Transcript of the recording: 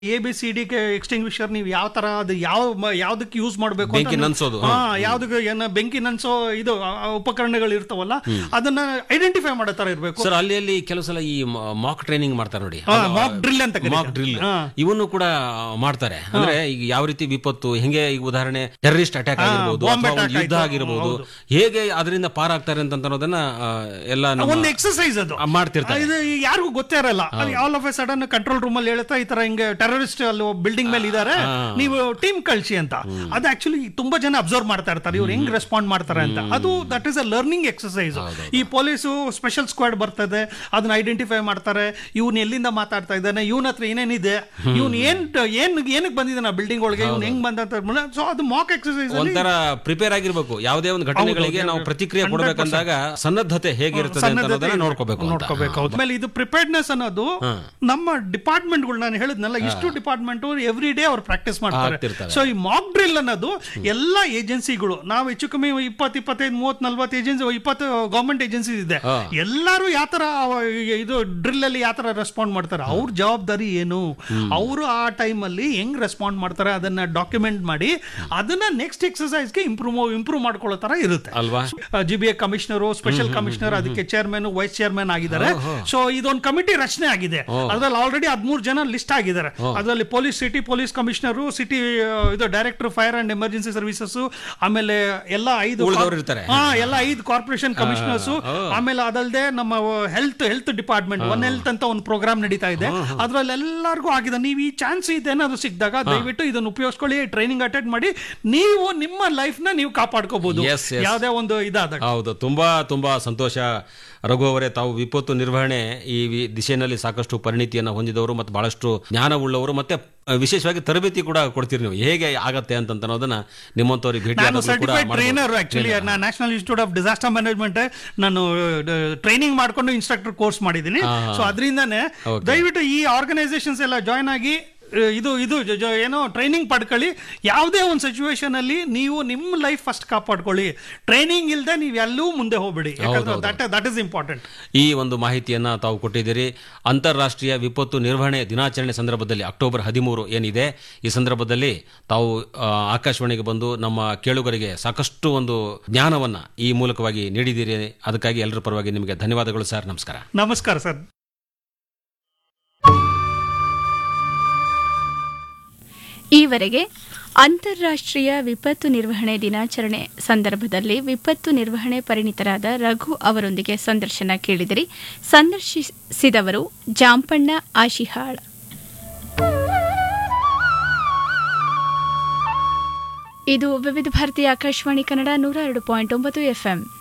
A B C D extinguisher ನೀವು ಯಾವ ತರ ಅದು ಯಾವ ಮ- ಯಾವ್ದಕ್ಕೆ ಯೂಸ್ ಮಾಡಬೇಕು ಬೆಂಕಿ ನನ್ಸೋದು, ಹಾ ಯಾವ್ದಕ್ಕೆ ಏನ ಬೆಂಕಿ ನನ್ಸೋ ಇದು ಆ, ಆ ಉಪಕರಣಗಳು ಇರ್ತಾವಲ್ಲ ಅದನ್ನ ಐಡೆಂಟಿಫೈ ಮಾಡೋ ತರ ಇರಬೇಕು ಸರ್ ಅಲ್ಲಿ ಅಲ್ಲಿ ಕೆಲವು ಸಲ ಈ ಮಾಕ್ ಟ್ರೈನಿಂಗ್ ಮಾಡ್ತಾರೆ ನೋಡಿ ಮಾಕ್ ಡ್ರಿಲ್ ಅಂತ ಕರೀತಾರೆ. ಮಾಕ್ ಡ್ರಿಲ್ ಹಾ. ಇವನ್ನು ಕೂಡ ಮಾಡ್ತಾರೆ ಅಂದ್ರೆ ಈಗ ಯಾವ ರೀತಿ ವಿಪತ್ತು ಹೆಂಗೆ ಈಗ ಉದಾಹರಣೆ ಟೆರರಿಸ್ಟ್ ಅಟ್ಯಾಕ್ ಆಗಿರ್ಬೋದು bomb ಅಥವಾ ಒಂದು attack ಯುದ್ಧ ಆಯ್ತು. ಆಗಿರ್ಬೋದು ಹೇಗೆ ಅದರಿಂದ ಪಾರಾಗ್ತಾರೆ ಅಂತ ಅನ್ನೋದನ್ನ ಆ, ಎಲ್ಲ ನಮ್ಮ ಒಂದು ಎಕ್ಸರ್ಸೈಸ್ ಅದು ಆ, ಮಾಡ್ತಿರ್ತಾರೆ ಇದು ಯಾರಿಗೂ ಗೊತ್ತೇ ಇರಲ್ಲ all of a sudden control room ಅಲ್ಲಿ ಹೇಳ್ತಾ ಈ ತರ ಹಿಂಗೆ ಟೆರರಿಸ್ಟ್ ಅಲ್ಲಿ ಬಿಲ್ಡಿಂಗ್ ಮೇಲೆ ಇದಾರೆ ನೀವು ಟೀಮ್ ಕಳ್ಸಿ ಅಂತ ಅದು ಆಕ್ಚುಲಿ ತುಂಬಾ ಜನ ಅಬ್ಸರ್ವ್ ಮಾಡ್ತಾ ಇರ್ತಾರೆ ಇವ್ರು ಹೆಂಗ್ ರೆಸ್ಪಾಂಡ್ ಮಾಡ್ತಾರೆ ಅಂತ ಅದು that is a learning exercise ಈ ಪೊಲೀಸು ಸ್ಪೆಷಲ್ ಸ್ಕ್ವಾಡ್ ಬರ್ತದೆ ಅದನ್ನ ಐಡೆಂಟಿಫೈ ಮಾಡ್ತಾರೆ ಇವ್ನ ಎಲ್ಲಿಂದ ಮಾತಾಡ್ತಾ ಇದ್ದಾನೆ ಇವನ ಹತ್ರ ಏನೇನಿದೆ ಇವ್ನು ಏನ್ ಏನ್ ಏನಕ್ಕೆ ಬಂದಿದ್ದಾನೆ ಬಿಲ್ಡಿಂಗ್ ಒಳಗೆ ಇವ್ನು ಹೆಂಗ್ ಬಂದ ಸೊ ಅದು ಮಾಕ್ ಎಕ್ಸರ್ಸೈಸ್ ಒಂಥರ ಪ್ರಿಪೇರ್ ಆಗಿರ್ಬೇಕು ಯಾವುದೇ ಒಂದು ಘಟನೆಗಳಿಗೆ ನಾವು ಪ್ರತಿಕ್ರಿಯೆ ಕೊಡ್ಬೇಕಂದಾಗ ಸನ್ನದ್ಧತೆ ಹೇಗಿರ್ತದೆ ಅಂತ ಅನ್ನೋದನ್ನ ನೋಡ್ಕೋಬೇಕು ಅಂತ. ನೋಡ್ಕೋಬೇಕು ಹೌದು. ಆಮೇಲೆ ಇದು ಪ್ರಿಪೇರ್ಡ್ನೆಸ್ ಅನ್ನೋದು ನಮ್ಮ ಡಿಪಾರ್ಟ್ಮೆಂಟ್ಗಳು ನಾನು ಹೇಳಿದ್ನಲ್ಲ ಇಷ್ಟು ಡಿಪಾರ್ಟ್ಮೆಂಟ್ ಎವ್ರಿ ಡೇ ಅವ್ರು ಪ್ರಾಕ್ಟೀಸ್ ಮಾಡ್ತಾರೆ ಆಗ್ತಿರ್ತಾರೆ. ಸೊ ಈ ಮಾಕ್ ಡ್ರಿಲ್ ಅನ್ನೋದು ಎಲ್ಲಾ ಏಜೆನ್ಸಿಗಳು ನಾವು ಹೆಚ್ಚು ಕಮ್ಮಿ ಇಪ್ಪತ್ತು ಇಪ್ಪತ್ತೈದು ಮೂವತ್ ನಲ್ವತ್ತು ಏಜೆನ್ಸಿ ಇಪ್ಪತ್ತು ಗವರ್ಮೆಂಟ್ ಏಜೆನ್ಸಿ ಇದೆ ಎಲ್ಲರೂ ಯಾವ ತರ ಅವ- ಇದು ಡ್ರಿಲ್ ಅಲ್ಲಿ ಯಾವ ತರ ರೆಸ್ಪಾಂಡ್ ಮಾಡ್ತಾರೆ ಅವ್ರ ಜವಾಬ್ದಾರಿ ಏನು ಅವರು ಆ ಟೈಮ್ ಅಲ್ಲಿ ಹೆಂಗ್ ರೆಸ್ಪಾಂಡ್ ಮಾಡ್ತಾರೆ ಅದನ್ನ ಡಾಕ್ಯುಮೆಂಟ್ ಮಾಡಿ ಅದನ್ನ ನೆಕ್ಸ್ಟ್ ಎಕ್ಸರ್ಸೈಸ್ಗೆ ಇಂಪ್ರೂವ್ ಇಂಪ್ರೂವ್ ಮಾಡ್ಕೊಳ್ಳೋ ತರ ಇರುತ್ತೆ ಅಲ್ವಾ G B A commissioner special commissioner ಅದಕ್ಕೆ ಚೇರ್ಮನ್ ವೈಸ್ ಚೇರ್ಮನ್ ಆಗಿದ್ದಾರೆ ಸೊ ಇದೊಂದು ಕಮಿಟಿ ರಚನೆ ಆಗಿದೆ ಅದ್ರಲ್ಲಿ ಆಲ್ರೆಡಿ ಹದಿಮೂರು ಜನ ಲಿಸ್ಟ್ ಆಗಿದ್ದಾರೆ ಅದರಲ್ಲಿ police city police commissioner city ಇದು director fire and emergency services ಆಮೇಲೆ ಎಲ್ಲ ಐದು ಉಳ್ದವ್ರು ಇರ್ತಾರೆ. ಹಾ ಎಲ್ಲ ಐದು ಕಾರ್ಪೊರೇಷನ್ ಕಮಿಷನರ್ಸ್ ಆಮೇಲೆ ಅದಲ್ಲದೆ ನಮ್ಮ health health department one health ಅಂತ ಒಂದು ಪ್ರೋಗ್ರಾಮ್ ನಡೀತಾ ಇದೆ ಅದ್ರಲ್ಲಿ ಎಲ್ಲರಿಗೂ ಆಗಿದೆ ನೀವು ಈ ಚಾನ್ಸ್ ಇದೆ ಏನಾದ್ರು ಸಿಕ್ಕಿದಾಗ ದಯವಿಟ್ಟು ಇದನ್ನು ಉಪಯೋಗಿಸ್ಕೊಳ್ಳಿ ಟ್ರೈನಿಂಗ್ ಅಟೆಂಡ್ ಮಾಡಿ ನೀವು ನಿಮ್ಮ ಲೈಫ್ ನ ನೀವು ಕಾಪಾಡ್ಕೋಬಹುದು Yes, yes. ಯಾವುದೇ ಒಂದು ಇದಾದಾಗ ಹೌದು ತುಂಬಾ ತುಂಬಾ ಸಂತೋಷ ರಘು ಅವರೇ ತಾವು ವಿಪತ್ತು ನಿರ್ವಹಣೆ ಈ ವಿ- ದಿಶೆಯಲ್ಲಿ ಸಾಕಷ್ಟು ಪರಿಣಿತಿಯನ್ನು ಹೊಂದಿದವರು ಮತ್ತು ಬಹಳಷ್ಟು ಜ್ಞಾನವುಳ್ಳವರು ಮತ್ತೆ ಆ, ವಿಶೇಷವಾಗಿ ತರಬೇತಿ ಕೂಡ ಕೊಡ್ತೀರಿ ನೀವು ಹೇಗೆ ಆಗತ್ತೆ ಅಂತ ಅನ್ನೋದನ್ನ ನಿಮ್ಮಂತವ್ರಿಗೆ ಭೇಟಿ ನಾನು ಆದಾಗ್ಲೂ ಕೂಡ ಸರ್ಟಿಫೈಡ್ ಮಾಡ್ಬೋದು. ಟ್ರೈನರ್ ಆಕ್ಚುಲಿ ನಾನು national institute of disaster management ನಾನು ಟ್ರೈನಿಂಗ್ ಮಾಡ್ಕೊಂಡು ಇನ್ಸ್ಟ್ರಕ್ಟರ್ ಕೋರ್ಸ್ ಮಾಡಿದ್ದೀನಿ ಸೊ ಅದರಿಂದಾನೆ Okay. ದಯವಿಟ್ಟು ಈ ಆರ್ಗನೈಸೇಷನ್ಸ್ ಎಲ್ಲ ಜಾಯ್ನ್ ಆಗಿ ಆ, ಇದು ಇದು ಜ- ಜ- ಏನೋ ಟ್ರೈನಿಂಗ್ ಪಡ್ಕೊಳ್ಳಿ ಯಾವುದೇ ಒಂದು ಸಿಚುವೇಶನ್ ಅಲ್ಲಿ ನೀವು ನಿಮ್ಮ ಲೈಫ್ ಫಸ್ಟ್ ಕಾಪಾಡ್ಕೊಳ್ಳಿ ಟ್ರೈನಿಂಗ್ ಇಲ್ಲದೆ ನೀವು ಎಲ್ಲೂ ಮುಂದೆ ಹೋಗ್ಬೇಡಿ ಯಾಕಂದ್ರೆ ದಟ್ ದಟ್ ಇಸ್ ಇಂಪಾರ್ಟೆಂಟ್ ಈ ಒಂದು ಮಾಹಿತಿಯನ್ನ ತಾವು ಕೊಟ್ಟಿದ್ದೀರಿ ಅಂತಾರಾಷ್ಟ್ರೀಯ ವಿಪತ್ತು ನಿರ್ವಹಣೆ ದಿನಾಚರಣೆ ಸಂದರ್ಭದಲ್ಲಿ ಅಕ್ಟೋಬರ್ ಹದಿಮೂರು ಏನಿದೆ ಈ ಸಂದರ್ಭದಲ್ಲಿ ತಾವು ಆ, ಆಕಾಶವಾಣಿಗೆ ಬಂದು ನಮ್ಮ ಕೇಳುಗರಿಗೆ ಸಾಕಷ್ಟು ಒಂದು ಜ್ಞಾನವನ್ನ ಈ ಮೂಲಕವಾಗಿ ನೀಡಿದ್ದೀರಿ ಅದಕ್ಕಾಗಿ ಎಲ್ಲರ ಪರವಾಗಿ ನಿಮಗೆ ಧನ್ಯವಾದಗಳು ಸರ್ ನಮಸ್ಕಾರ ನಮಸ್ಕಾರ ಸರ್ ಈವರೆಗೆ ಅಂತಾರಾಷ್ಟ್ರೀಯ ವಿಪತ್ತು ನಿರ್ವಹಣೆ ದಿನಾಚರಣೆ ಸಂದರ್ಭದಲ್ಲಿ ವಿಪತ್ತು ನಿರ್ವಹಣೆ ಪರಿಣಿತರಾದ ರಘು ಅವರೊಂದಿಗೆ ಸಂದರ್ಶನ ಕೇಳಿದಿರಿ ಸಂದರ್ಶಿಸಿದವರು ಜಾಂಪಣ್ಣ ಆಶಿಹಾಳ್ ಇದು ವಿವಿಧ ಭಾರತಿ ಆಕಾಶವಾಣಿ ಕನ್ನಡ ನೂರ ಎರಡು ಪಾಯಿಂಟ್ ಒಂಬತ್ತು ಎಫ್ಎಂ